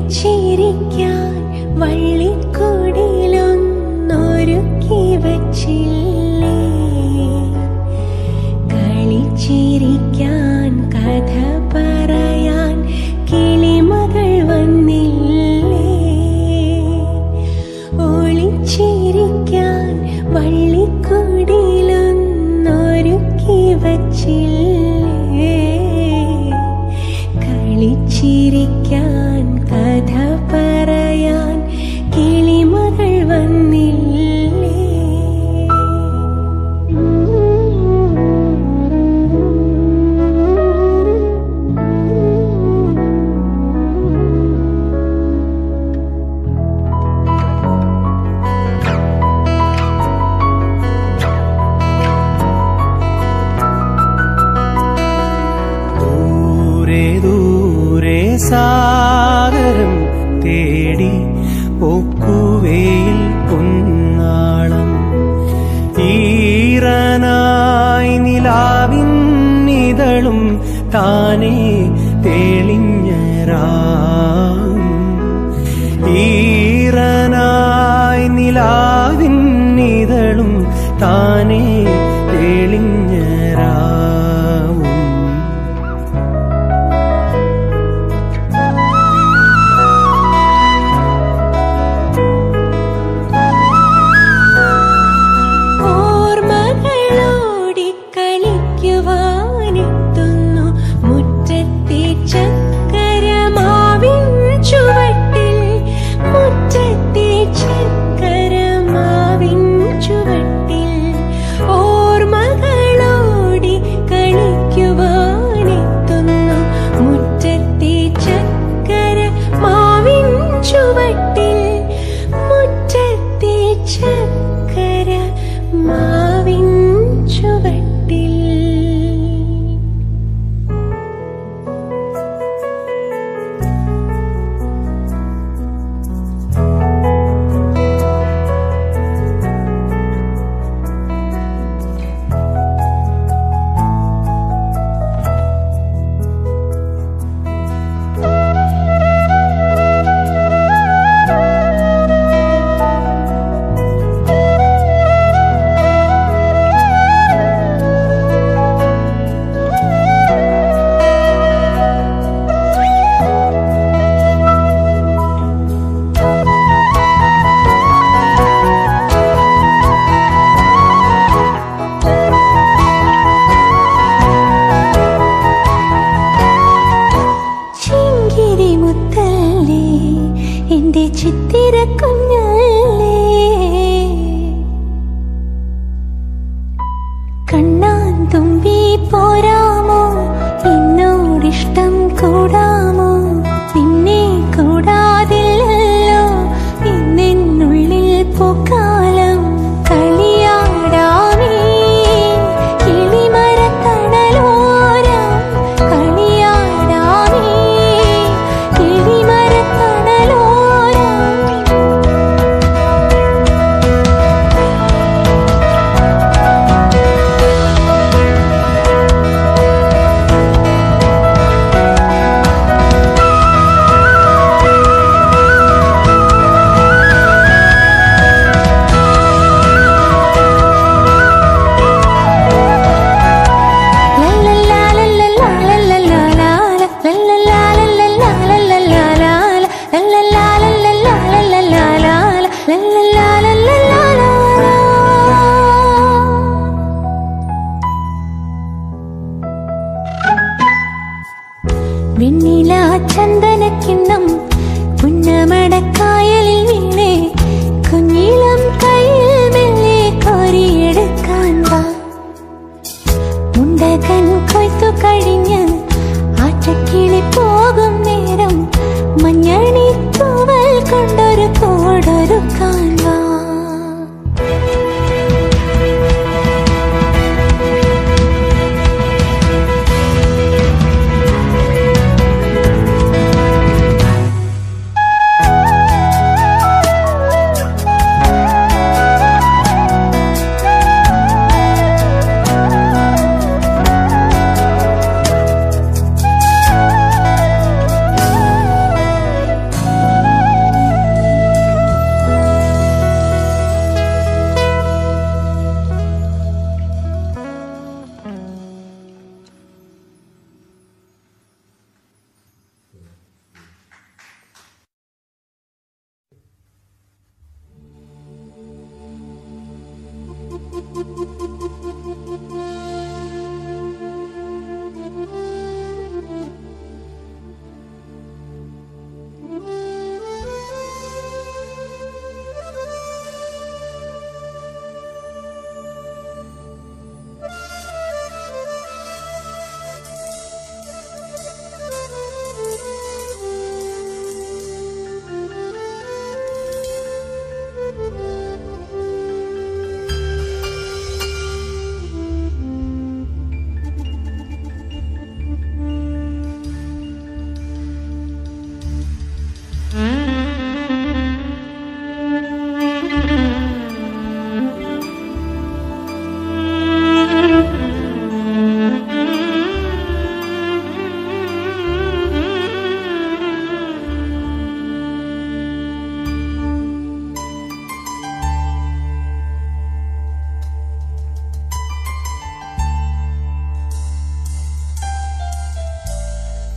ഒളിച്ചിരിക്കാൻ വള്ളിക്കുടിലൊന്നൊരുക്കി വച്ചില്ലേ കളിച്ചിരിക്കാൻ കഥ പറയാൻ കിളിമകൾ വന്നില്ലേ ഒളിച്ചിരിക്കാൻ വള്ളിക്കുടിലൊന്നൊരുക്കി വച്ചില്ലേ കളിച്ചിരിക്കാൻ കഥ പറയാൻ കിളിമകൾ വന്നില്ലേ ദൂരെ ദൂരെ സാഗരം തേടി ഒക്കുവേയിൽ പൊന്നാളം ഈറനായി നിലാവിന്നിതളും താനേ തെളിഞ്ഞരാം ഈറനായി നിലാവിന്നിതളും താനേ തെളിഞ്ഞരാവും ഓർമ്മകളോടി കളിക്കുവാനെത്തുന്നു മുറ്റത്തെ ചക്കരമാവിൻ ചുവട്ടിൽ മുറ്റത്തെ ചക്കരമാവിൻ ചുവട്ടിൽ ഓർമ്മകളോടി കളിക്കുവാനെത്തുന്നു മുറ്റത്തെ ചക്കരമാവിൻ ചുവട്ടിൽ മുറ്റത്തെ ചക്കര മാവിൻ ചുവട്ടിൽ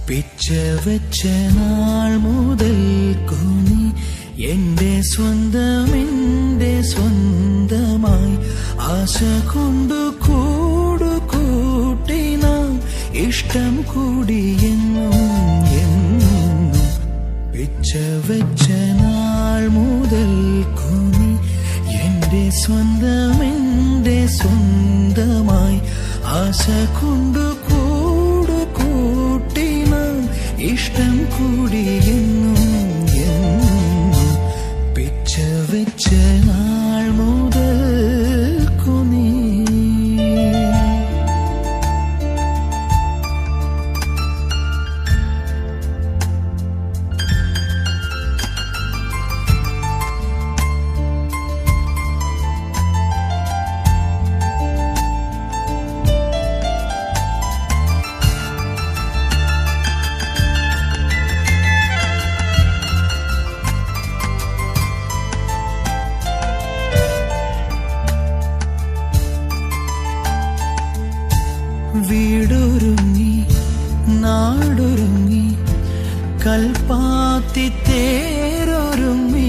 പിച്ച വെച്ച നാൾ മുതൽ കുനി എന്റെ സ്വന്തം എന്റെ സ്വന്തമായി ആശ കൊണ്ടു കൂടു കൂട്ടി നാം ഇഷ്ടം കൂടിയെന്നും എന്നും പിച്ച വെച്ച നാൾ മുതൽ കുനി എന്റെ സ്വന്തം എന്റെ സ്വന്തമായി ആശ കൊണ്ടു കൂടു കൂട്ടി നാം ഇഷ്ടം കൂടിയെന്നും എന്നും പിച്ച വെച്ച നാൾ മുതൽ കുനി വീടൊരുങ്ങി നാടൊരുങ്ങി കൽപ്പാത്തി തേരൊരുങ്ങി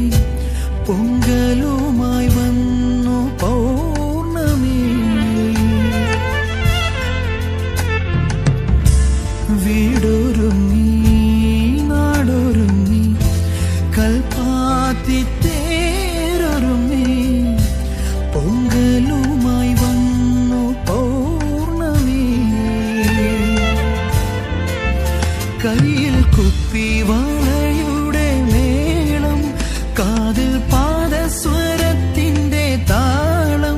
പൊങ്കലുമായി വന്നു പൗർണമി വീടൊരുങ്ങി നാടൊരുങ്ങി കൽപ്പാത്തി തേരൊരുങ്ങി പൊങ്കലുമായി വന്നു പൗർണമി കയ്യിൽ കുപ്പി വളയുടെ മേളം കാതിൽ പാദസ്വരത്തിന്റെ താളം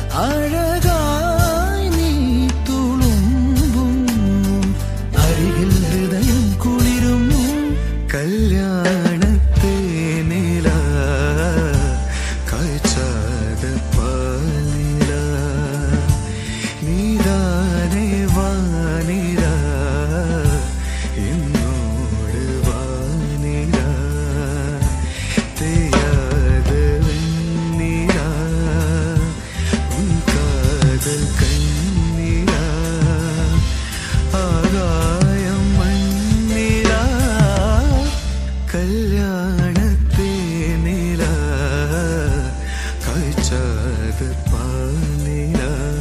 അഴകായി നീ തുളുമ്പും അരികിൽ ഹൃദയം കുളിരുന്നു കല്യാണത്തെ നില കാഴ്ചാത പാലില നീതാനേ വാനില എന്നോട് വാനില തെയ്യാത വെണ്ണില ഉൻ കാതൽ കണ്ണില ആകായം മണ്ണില കല്യാണത്തെ നില കാഴ്ചാത പാലില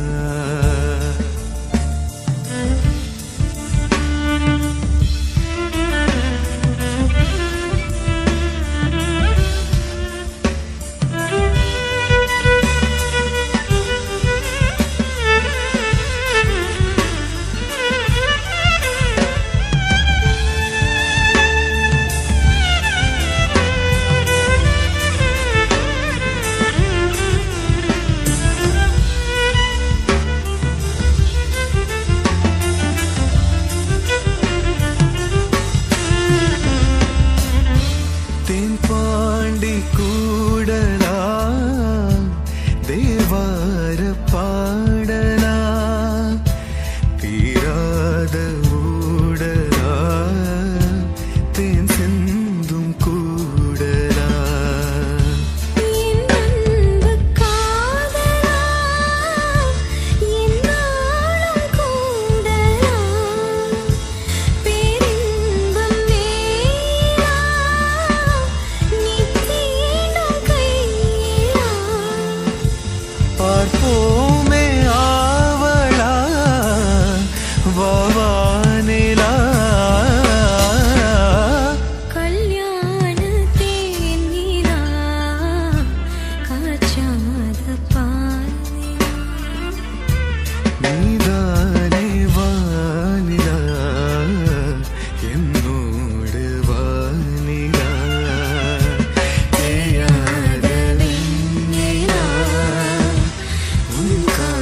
തേൻ പാണ്ടി കൂടലാ ദേവാര പാടലാ തീരാത ഊടലാ തേൻ സിന്തും കൂടലാ എന്നன்பு காதலா என்னாலும் கூடலா பேரின்பம் வேலா நீ தீண்டும் கையிலா பார்ப்போமே ஆவலா வாவானிலா கல்யாணத்தே நீலா காச்சாத பாலிலா നീതാനേ വാനില എന്നോട് വാനില തെയ്യാത വെണ്ണില ഉൻ കാ